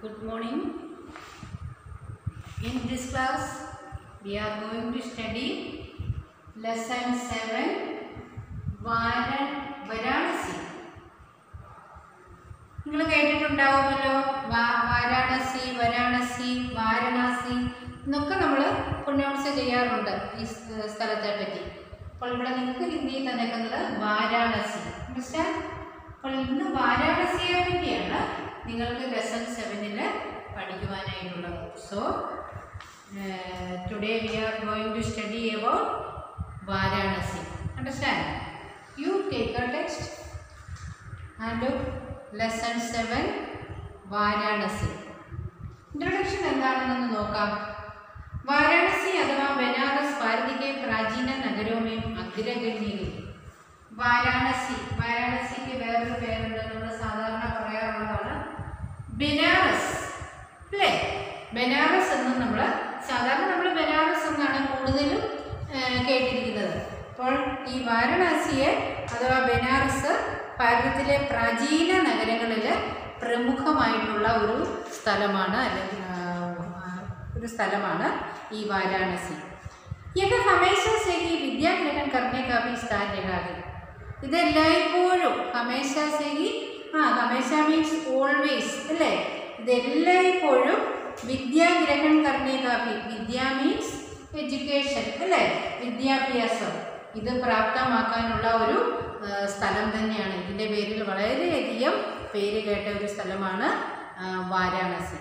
Good morning. In this class, we are going to study lesson 7 Varan Varanasi. നിങ്ങൾ കേട്ടിട്ടുണ്ടാവുമല്ലോ വാ- വാരാണസി വരാണസി വാരണാസി എന്നൊക്കെ നമ്മൾ pronounce ചെയ്യാറുണ്ട് ഈ സ് സ്ഥലത്തെ പറ്റി അപ്പോൾ ഇവിടെ നിങ്ങൾക്ക് ഹിന്ദിയിൽ തന്നേക്കുന്നത് വാരാണസി അണ്ടർസ്റ്റാൻഡ് അപ്പോൾ ഇന്ന് വാരാണസിയെ പറ്റിയാണ് നിങ്ങൾക്ക് ലെസൺ സെവനിൽ പഠിക്കുവാനായിട്ടുള്ളത് so today we are going to study about Varanasi understand you take a text and lesson seven Varanasi introduction എന്താണെന്നൊന്ന് നോക്കാം വാരാണസി അഥവാ ബനാറസ് ഭാരതികെ പ്രാചീന നഗരവുമേ അഗ്രഗണ്യവും വാരാണസി വാരാണസിക്ക് വേറൊരു പേരുണ്ട് നമ്മൾ സാധാരണ പറയാറുള്ളതാണ് ബനാറസ് അല്ലേ ബനാറസ് എന്ന് നമ്മൾ സാധാരണ നമ്മൾ ബനാറസ് എന്നാണ് കൂടുതലും ആ, കേട്ടിരിക്കുന്നത് അപ്പോൾ ഈ വാരണാസിയെ അഥവാ ബനാറസ് ഭാരതത്തിലെ പ്രാചീന നഗരങ്ങളിൽ പ്രമുഖമായിട്ടുള്ള ഒരു സ്ഥലമാണ് അല്ലെങ്കിൽ ആ, ആ, ഒരു സ്ഥലമാണ് ഈ വാരാണസി यह हमेशा से ही विद्या ग्रहण करने का भी स्थान रहा है ഇത് എല്ലായ്പ്പോഴും ഹമേശ സെ ഹി ആ ഹമേശ മീൻസ് ഓൾവേസ് അല്ലേ ഇത് എല്ലായ്പ്പോഴും വിദ്യാഗ്രഹൺ കർണേ കാഫി വിദ്യ മീൻസ് എഡ്യൂക്കേഷൻ അല്ലേ വിദ്യാഭ്യാസം ഇത് പ്രാപ്തമാക്കാനുള്ള ഒരു ആ, സ്ഥലം തന്നെയാണ് ഇതിൻ്റെ പേരിൽ വളരെയധികം പേര് കേട്ട ഒരു സ്ഥലമാണ് ആ, വാരാണസി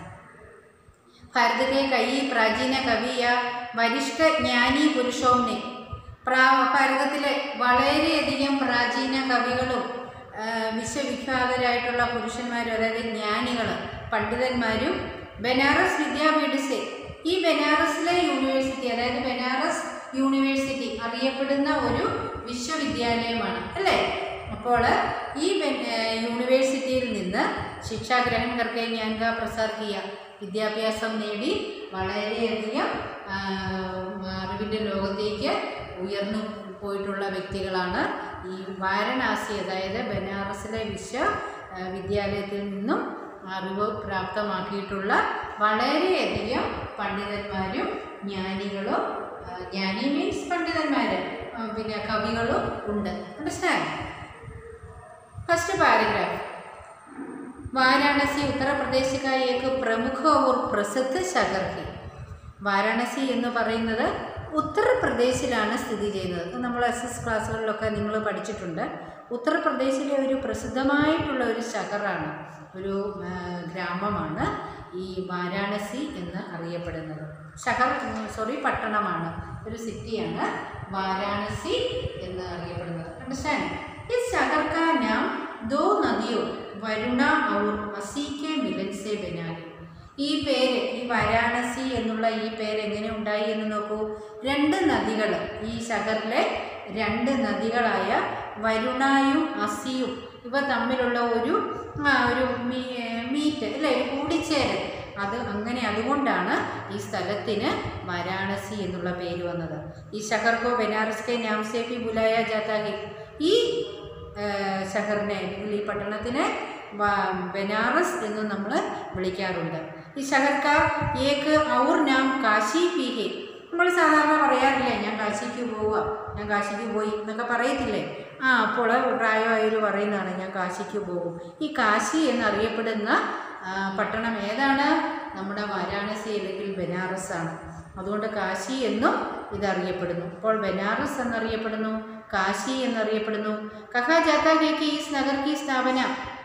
भारत के कई प्राचीन कवि या വരിഷ്ഠ ജ്ഞാനി പുരുഷോംനെ പ്രാ ഭാരതത്തിലെ വളരെയധികം പ്രാചീന കവികളും ആ, വിശ്വവിഖ്യാതരായിട്ടുള്ള പുരുഷന്മാരും അതായത് ജ്ഞാനികൾ പണ്ഡിതന്മാരും ബനാറസ് വിദ്യാപീഠസെ ഈ ബനാറസിലെ യൂണിവേഴ്സിറ്റി അതായത് ബനാറസ് യൂണിവേഴ്സിറ്റി അറിയപ്പെടുന്ന ഒരു വിശ്വവിദ്യാലയമാണ് അല്ലേ അപ്പോൾ ഈ ബെ- ഏ, യൂണിവേഴ്സിറ്റിയിൽ നിന്ന് ശിക്ഷാഗ്രഹൺ കർക്കെ ജ്ഞാൻ കാ പ്രസാർ കിയ വിദ്യാഭ്യാസം നേടി വളരെയധികം ആ, അറിവിൻ്റെ ലോകത്തേക്ക് ഉയർന്നു പോയിട്ടുള്ള വ്യക്തികളാണ് ഈ വാരണാസി അതായത് ബനാറസിലെ വിശ്വ ആ, വിദ്യാലയത്തിൽ നിന്നും അറിവ് പ്രാപ്തമാക്കിയിട്ടുള്ള വളരെയധികം പണ്ഡിതന്മാരും ജ്ഞാനികളും ആ, ജ്ഞാനി മീൻസ് പണ്ഡിതന്മാർ പിന്നെ കവികളും ഉണ്ട് understand first paragraph Varanasi Uttar Pradesh का एक प्रमुख और प्रसिद्ध शहर है വാരാണസി എന്ന് പറയുന്നത് ഉത്തർപ്രദേശിലാണ് സ്ഥിതി ചെയ്യുന്നത് ഇത് നമ്മൾ എസ് എസ് ക്ലാസ്സുകളിലൊക്കെ നിങ്ങൾ പഠിച്ചിട്ടുണ്ട് ഉത്തർപ്രദേശിലെ ഒരു പ്രസിദ്ധമായിട്ടുള്ള ഒരു ശഹറാണ് ഒരു ആ, ഗ്രാമമാണ് ഈ വാരാണസി എന്ന് അറിയപ്പെടുന്നത് ശഹർ സോറി പട്ടണമാണ് ഒരു സിറ്റിയാണ് വാരാണസി എന്ന് അറിയപ്പെടുന്നത് അണ്ടർസ്റ്റാൻഡ് इस शहर का नाम दो नदियों വരുണ और വസി के मिलन से बना है ഈ പേര് ഈ വാരാണസി എന്നുള്ള ഈ പേര് എങ്ങനെ ഉണ്ടായി എന്ന് നോക്കൂ രണ്ട് നദികൾ ഈ ശഹറിലെ രണ്ട് നദികളായ വരുണായും അസിയും ഇവ തമ്മിലുള്ള ഒരു ആ, ഒരു മീ മീറ്റ് അല്ലേ ഒരു കൂടിച്ചേരൽ അത് അങ്ങനെ അതുകൊണ്ടാണ് ഈ സ്ഥലത്തിന് വാരാണസി എന്നുള്ള പേര് വന്നത് ഈ ശഹർക്കോ ബനാറസ് കെ നാം സേ ഭി ബുലായ ജാതാ ഹെ ഈ ആ, ശഹറിനെ അല്ലെങ്കിൽ ഈ പട്ടണത്തിനെ വ- ബനാറസ് എന്ന് നമ്മൾ വിളിക്കാറുണ്ട് ഈ ശഹർക്ക ഏക്ക് ഔർ നാം കാശി പി ഹെ നമ്മൾ സാധാരണ പറയാറില്ലേ ഞാൻ കാശിക്ക് പോവുക ഞാൻ കാശിക്ക് പോയി എന്നൊക്കെ പറയത്തില്ലേ ആ അപ്പോൾ പ്രായമായവർ പറയുന്നതാണ് ഞാൻ കാശിക്ക് പോകും ഈ കാശി എന്നറിയപ്പെടുന്ന ആ, പട്ടണം ഏതാണ് നമ്മുടെ വാരാണസി അല്ലെങ്കിൽ ബനാറസ് ആണ് അതുകൊണ്ട് കാശി എന്നും ഇതറിയപ്പെടുന്നു അപ്പോൾ ബനാറസ് എന്നറിയപ്പെടുന്നു കാശി എന്നറിയപ്പെടുന്നു കഹാ ജാത്ത ഹെ കി ഈസ് നഗർ കി സ്ഥാപന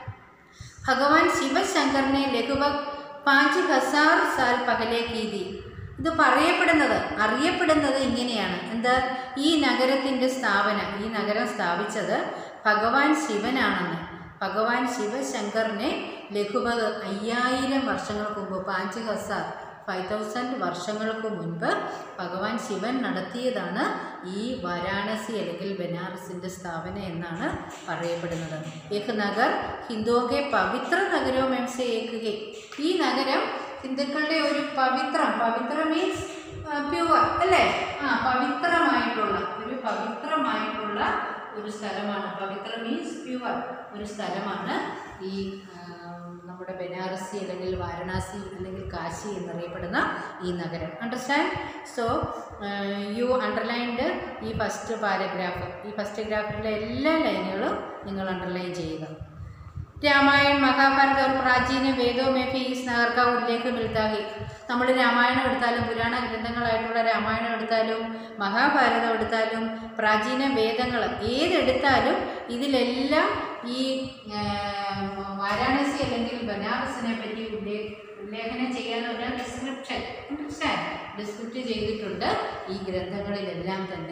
ഭഗവാൻ ശിവശങ്കറിനെ ലഘുഭഗ് പാഞ്ച് ഹസാർ സാൽ പകലെ കീതി ഇത് പറയപ്പെടുന്നത് അറിയപ്പെടുന്നത് ഇങ്ങനെയാണ് എന്താ ഈ നഗരത്തിൻ്റെ സ്ഥാപന ഈ നഗരം സ്ഥാപിച്ചത് ഭഗവാൻ ശിവനാണെന്ന് ഭഗവാൻ ശിവശങ്കറിനെ ലഘുഭഗ് അയ്യായിരം വർഷങ്ങൾക്ക് മുമ്പ് പാഞ്ച് ഹസാർ ഫൈവ് തൗസൻഡ് വർഷങ്ങൾക്ക് മുൻപ് ഭഗവാൻ ശിവൻ നടത്തിയതാണ് ഈ വാരാണസി അല്ലെങ്കിൽ ബനാറസിൻ്റെ സ്ഥാപന എന്നാണ് പറയപ്പെടുന്നത് ഏക് നഗർ ഹിന്ദുവൊക്കെ പവിത്ര നഗരവും എം സെ ഏക്കുകെ ഈ നഗരം ഹിന്ദുക്കളുടെ ഒരു പവിത്രം പവിത്ര മീൻസ് പ്യുവർ അല്ലേ ആ പവിത്രമായിട്ടുള്ള ഒരു പവിത്രമായിട്ടുള്ള ഒരു സ്ഥലമാണ് പവിത്ര മീൻസ് പ്യുവർ ഒരു സ്ഥലമാണ് ഈ ആ, നമ്മുടെ ബനാറസി അല്ലെങ്കിൽ വാരണാസി അല്ലെങ്കിൽ കാശി എന്നറിയപ്പെടുന്ന ഈ നഗരം അണ്ടർസ്റ്റാൻഡ് സോ യു അണ്ടർലൈൻഡ് ഈ ഫസ്റ്റ് പാരഗ്രാഫ് ഈ ഫസ്റ്റ് ഗ്രാഫിലെ എല്ലാ ലൈനുകളും നിങ്ങൾ അണ്ടർലൈൻ ചെയ്യുക രാമായൺ മഹാഭാരത് और പ്രാചീന വേദോ में भी इस नगर का उल्लेख मिलता है നമ്മൾ രാമായണം എടുത്താലും പുരാണ ഗ്രന്ഥങ്ങളായിട്ടുള്ള രാമായണം എടുത്താലും മഹാഭാരതം എടുത്താലും പ്രാചീന വേദങ്ങൾ ഏതെടുത്താലും ഇതിലെല്ലാം ഈ ആ, വാരാണസി അല്ലെങ്കിൽ ബനാറസിനെ പറ്റി ഉല്ലേ ഉല്ലേഖനം ചെയ്യാൻ ഒരു ഡിസ്ക്രിപ്ഷൻ ഡിസ്ക്രിപ്റ്റ് ചെയ്തിട്ടുണ്ട് ഈ ഗ്രന്ഥങ്ങളിലെല്ലാം തന്നെ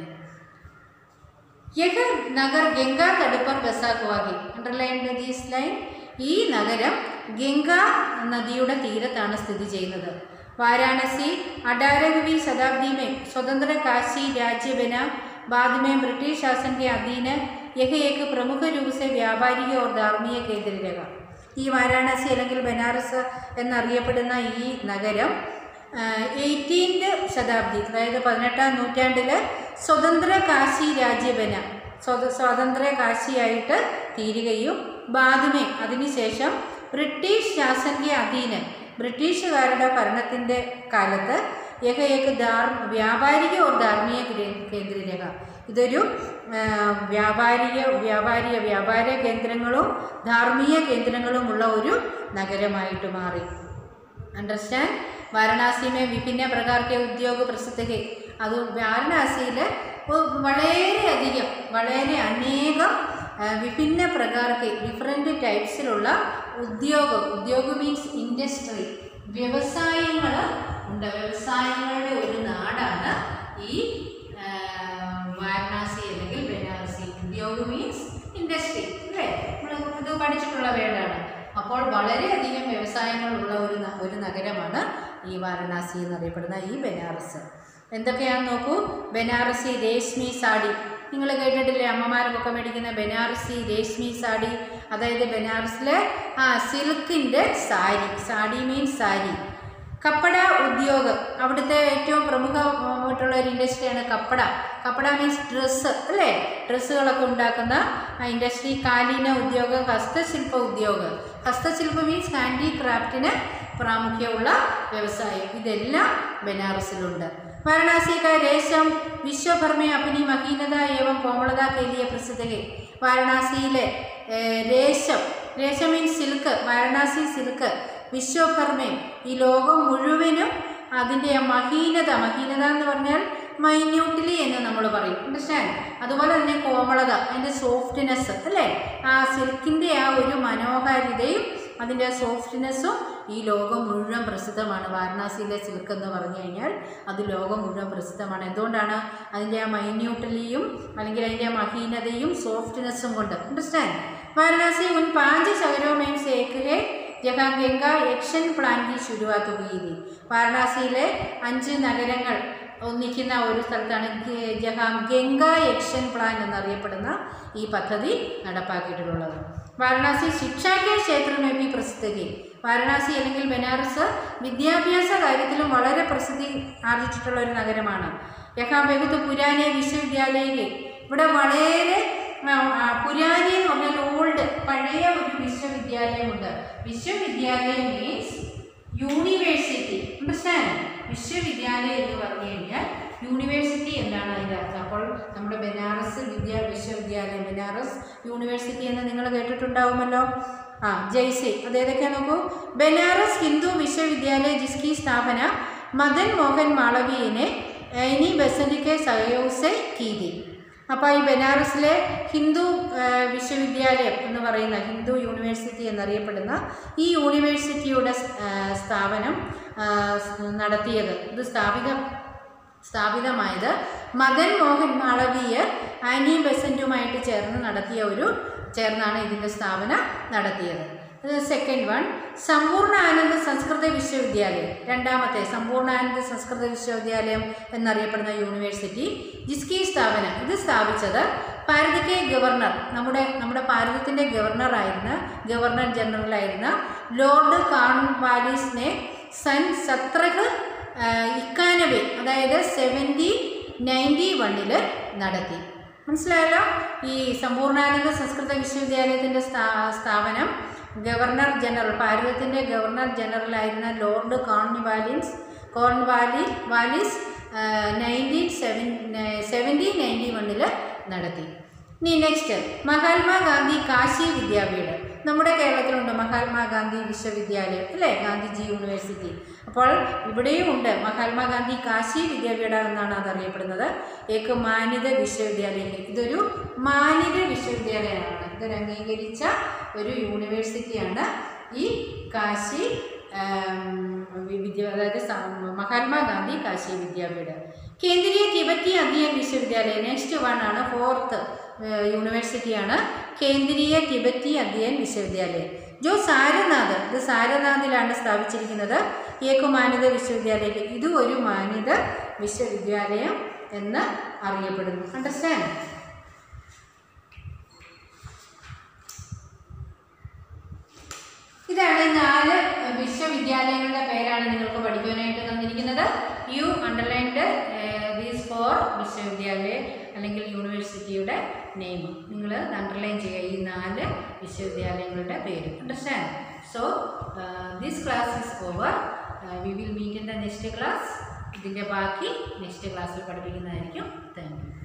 യഹ നഗർ ഗംഗാ തടുപ്പർ ബസാക്കുവാഹി അണ്ടർലൈൻഡ് ദീസ് ലൈൻ ഈ നഗരം ഗംഗാ നദിയുടെ തീരത്താണ് സ്ഥിതി ചെയ്യുന്നത് वाराणसी अठारहवीं शताब्दी में स्वतंत्र काशी राज्य बना बाद में ब्रिटिश शासन के अधीन यह एक प्रमुख रूप से व्यापारिक और धार्मिക കേന്ദ്ര രഹ ഈ വാരാണസി അല്ലെങ്കിൽ ബനാറസ് എന്നറിയപ്പെടുന്ന ഈ നഗരം എയ്റ്റീൻത് ശതാബ്ദി അതായത് പതിനെട്ടാം നൂറ്റാണ്ടിൽ സ്വതന്ത്ര കാശി രാജ്യബന സ്വത സ്വതന്ത്ര കാശിയായിട്ട് തീരുകയും ബാദുമേ അതിനുശേഷം ബ്രിട്ടീഷ് ശാസന്റെ അധീനം ബ്രിട്ടീഷുകാരുടെ ഭരണത്തിൻ്റെ കാലത്ത് യഹ ഏക ധാർ വ്യാപാരിക ഓർ ധാർമ്മിക ഗ്രേ- കേന്ദ്ര രഹ ഇതൊരു ആ, വ്യാപാരിക വ്യാപാരിക വ്യാപാര കേന്ദ്രങ്ങളും ധാർമ്മിക കേന്ദ്രങ്ങളുമുള്ള ഒരു നഗരമായിട്ട് മാറി अंडरस्टैंड वाराणसी में विभिन्न प्रकार के उद्योग प्रसिद्ध है അത് വാരണാസിയിൽ വളരെയധികം വളരെ അനേകം ആ, വിഭിന്ന പ്രകാർക്ക് ഡിഫറെൻ്റ് ടൈപ്സിലുള്ള ഉദ്യോഗം ഉദ്യോഗം മീൻസ് ഇൻഡസ്ട്രി വ്യവസായങ്ങൾ ഉണ്ട് വ്യവസായങ്ങളുടെ ഒരു നാടാണ് ഈ ആ, വാരണാസി അല്ലെങ്കിൽ ബനാറസി ഉദ്യോഗം മീൻസ് ഇൻഡസ്ട്രി അല്ലേ നമ്മൾ ഇത് പഠിച്ചിട്ടുള്ള വേർഡാണ് അപ്പോൾ വളരെയധികം വ്യവസായങ്ങളുള്ള ഒരു ന- ഒരു നഗരമാണ് ഈ വാരണാസി എന്നറിയപ്പെടുന്ന ഈ ബനാറസ് എന്തൊക്കെയാണെന്ന് നോക്കൂ ബനാറസി രേഷ്മി സാഡി നിങ്ങൾ കേട്ടിട്ടില്ലേ അമ്മമാർക്കൊക്കെ മേടിക്കുന്ന ബനാറസി രേഷ്മി സാഡി അതായത് ബനാറസിലെ ആ സിൽക്കിൻ്റെ സാരി സാഡി മീൻസ് സാരി കപ്പട ഉദ്യോഗം അവിടുത്തെ ഏറ്റവും പ്രമുഖമായിട്ടുള്ള ഒരു ഇൻഡസ്ട്രിയാണ് കപ്പട കപ്പട മീൻസ് ഡ്രസ്സ് അല്ലേ ഡ്രസ്സുകളൊക്കെ ഉണ്ടാക്കുന്ന ഇൻഡസ്ട്രി കാലീന ഉദ്യോഗം ഹസ്തശില്പ ഉദ്യോഗം ഹസ്തശില്പ മീൻസ് ഹാൻഡിക്രാഫ്റ്റിന് പ്രാമുഖ്യമുള്ള വ്യവസായം ഇതെല്ലാം ബനാറസിലുണ്ട് वाराणसी का रेशम विश्व भर में अपनी महीनता एवं कोमलता के लिए प्रसिद्ध है വാരണാസിയിലെ ഏഹ്, രേശം രേശം മീൻസ് സിൽക്ക് വാരണാസി സിൽക്ക് വിശ്വഭർമേ ഈ ലോകം മുഴുവനും അതിൻ്റെ മഹീനത മഹീനത എന്ന് പറഞ്ഞാൽ മൈന്യൂട്ട്ലി എന്ന് നമ്മൾ പറയും അണ്ടർസ്റ്റാൻഡ് അതുപോലെ തന്നെ കോമളത അതിൻ്റെ സോഫ്റ്റ്നെസ് അല്ലേ ആ സിൽക്കിൻ്റെ ആ ഒരു മനോഹാരിതയും അതിൻ്റെ സോഫ്റ്റ്നെസ്സും ഈ ലോകം മുഴുവൻ പ്രസിദ്ധമാണ് വാരണാസിയിലെ സിൽക്ക് എന്ന് പറഞ്ഞു കഴിഞ്ഞാൽ അത് ലോകം മുഴുവൻ പ്രസിദ്ധമാണ് എന്തുകൊണ്ടാണ് അതിൻ്റെ ആ മൈന്യൂട്ടലിയും അല്ലെങ്കിൽ അതിൻ്റെ ആ മഹീനതയും സോഫ്റ്റ്നെസ്സും കൊണ്ട് അണ്ടർസ്റ്റാൻഡ് വാരണാസി ഉൻ പാഞ്ച് ശഹരോമേം സേഖെ ജഹാ ഗംഗ യക്ഷൻ പ്ലാൻ की शुरुआत हुई थी വാരണാസിയിലെ അഞ്ച് നഗരങ്ങൾ ഒന്നിക്കുന്ന ഒരു സ്ഥലത്താണ് ഗ- ജഹാം ഗംഗ യക്ഷൻ പ്ലാൻ എന്നറിയപ്പെടുന്ന ഈ പദ്ധതി നടപ്പാക്കിയിട്ടുള്ളത് വാരണാസി ശിക്ഷാക്കെ ക്ഷേത്രമേ ബി പ്രസിദ്ധി വാരണാസി അല്ലെങ്കിൽ ബനാറസ് വിദ്യാഭ്യാസ കാര്യത്തിലും വളരെ പ്രസിദ്ധി ആർജിച്ചിട്ടുള്ള ഒരു നഗരമാണ് യഹാ ബഹുത്ത് പുരാനെ വിശ്വവിദ്യാലയിലെ ഇവിടെ വളരെ ആ, ആ, പുരാനി എന്ന് പറഞ്ഞാൽ ഓൾഡ് പഴയ ഒരു വിശ്വവിദ്യാലയമുണ്ട് വിശ്വവിദ്യാലയം മീൻസ് യൂണിവേഴ്സിറ്റി അണ്ടർസ്റ്റാൻഡ് വിശ്വവിദ്യാലയം എന്ന് പറഞ്ഞു കഴിഞ്ഞാൽ യൂണിവേഴ്സിറ്റി എന്താണ് അതിൻ്റെ അർത്ഥം അപ്പോൾ നമ്മുടെ ബനാറസ് വിദ്യാ വിശ്വവിദ്യാലയം ബനാറസ് യൂണിവേഴ്സിറ്റി എന്ന് നിങ്ങൾ കേട്ടിട്ടുണ്ടാവുമല്ലോ ആ ജയ്സെ അത് ഏതൊക്കെയാ നോക്കൂ ബനാറസ് ഹിന്ദു വിശ്വവിദ്യാലയ ജിസ്കി സ്ഥാപന മദൻ മോഹൻ മാളവീയനെ ഇനി ബസന്റിക്കെ സഹയോസെ കീതി അപ്പോൾ ഈ ബനാറസിലെ ഹിന്ദു ആ, വിശ്വവിദ്യാലയം എന്ന് പറയുന്ന ഹിന്ദു യൂണിവേഴ്സിറ്റി എന്നറിയപ്പെടുന്ന ഈ യൂണിവേഴ്സിറ്റിയുടെ സ്- ആ, സ്ഥാപനം ആ, സ് നടത്തിയത് ഇത് സ്ഥാപിത സ്ഥാപിതമായത് മദൻ മോഹൻ മാളവീയ ആനി ബെസൻറ്റുമായിട്ട് ചേർന്ന് നടത്തിയ ഒരു ചേർന്നാണ് ഇതിൻ്റെ സ്ഥാപന നടത്തിയത് സെക്കൻഡ് വൺ സമ്പൂർണ്ണാനന്ദ സംസ്കൃത വിശ്വവിദ്യാലയം രണ്ടാമത്തെ സമ്പൂർണ്ണാനന്ദ സംസ്കൃത വിശ്വവിദ്യാലയം എന്നറിയപ്പെടുന്ന യൂണിവേഴ്സിറ്റി ജിസ്കി സ്ഥാപന ഇത് സ്ഥാപിച്ചത് ഭാരതത്തെ ഗവർണർ നമ്മുടെ നമ്മുടെ ഭാരതത്തിൻ്റെ ഗവർണറായിരുന്ന ഗവർണർ ജനറലായിരുന്ന ലോർഡ് കാൺവാലിസിനെ സൻ സത്രഹ് ഇക്കാനവേ അതായത് സെവൻറ്റി നയൻറ്റി വണ്ണിൽ നടത്തി മനസ്സിലായല്ലോ ഈ സമ്പൂർണ്ണാനന്ദ സംസ്കൃത വിശ്വവിദ്യാലയത്തിൻ്റെ സ്ഥാ സ്ഥാപനം ഗവർണർ ജനറൽ ഭാരതത്തിൻ്റെ ഗവർണർ ജനറൽ ആയിരുന്ന lord Cornwallis Cornwallis nineteen seven seventeen ninety വണ്ണിൽ നടത്തി ഇനി നെക്സ്റ്റ് മഹാത്മാഗാന്ധി കാശി വിദ്യാപീഠം നമ്മുടെ കേരളത്തിലുണ്ട് മഹാത്മാഗാന്ധി വിശ്വവിദ്യാലയം അല്ലേ ഗാന്ധിജി യൂണിവേഴ്സിറ്റി അപ്പോൾ ഇവിടെയും ഉണ്ട് മഹാത്മാഗാന്ധി കാശി വിദ്യാപീഠം എന്നാണ് അത് അറിയപ്പെടുന്നത് ഏക്ക് മാനിത വിശ്വവിദ്യാലയം ഇതൊരു മാനിത വിശ്വവിദ്യാലയമാണ് ഇതൊരു അംഗീകരിച്ച ഒരു യൂണിവേഴ്സിറ്റിയാണ് ഈ കാശി ആം, വി- വിദ്യ അതായത് സ- മഹാത്മാഗാന്ധി കാശി വിദ്യാപീഠം കേന്ദ്രീയ തിബറ്റി അധ്യയൻ വിശ്വവിദ്യാലയം നെക്സ്റ്റ് വൺ ആണ് ഫോർത്ത് യൂണിവേഴ്സിറ്റിയാണ് കേന്ദ്രീയ തിബറ്റി അധ്യയൻ വിശ്വവിദ്യാലയം ജോ സാരനാഥ് ഇത് സാരനാഥിലാണ് സ്ഥാപിച്ചിരിക്കുന്നത് ഏക് മാനിത വിശ്വവിദ്യാലയം ഇത് ഒരു മാനിത വിശ്വവിദ്യാലയം എന്ന് അറിയപ്പെടുന്നു അണ്ടർസ്റ്റാൻഡ് ഇതാണ് ഈ നാല് വിശ്വവിദ്യാലയങ്ങളുടെ പേരാണ് നിങ്ങൾക്ക് പഠിക്കുവാനായിട്ട് തന്നിരിക്കുന്നത് യു അണ്ടർലൈൻഡ് ദീസ് ഫോർ വിശ്വവിദ്യാലയ അല്ലെങ്കിൽ യൂണിവേഴ്സിറ്റിയുടെ നെയിം നിങ്ങൾ അണ്ടർലൈൻ ചെയ്യുക ഈ നാല് വിശ്വവിദ്യാലയങ്ങളുടെ പേര് understand so this class is over we will meet in the next class ഇതിൻ്റെ ബാക്കി നെക്സ്റ്റ് ക്ലാസ്സിൽ പഠിപ്പിക്കുന്നതായിരിക്കും താങ്ക് യു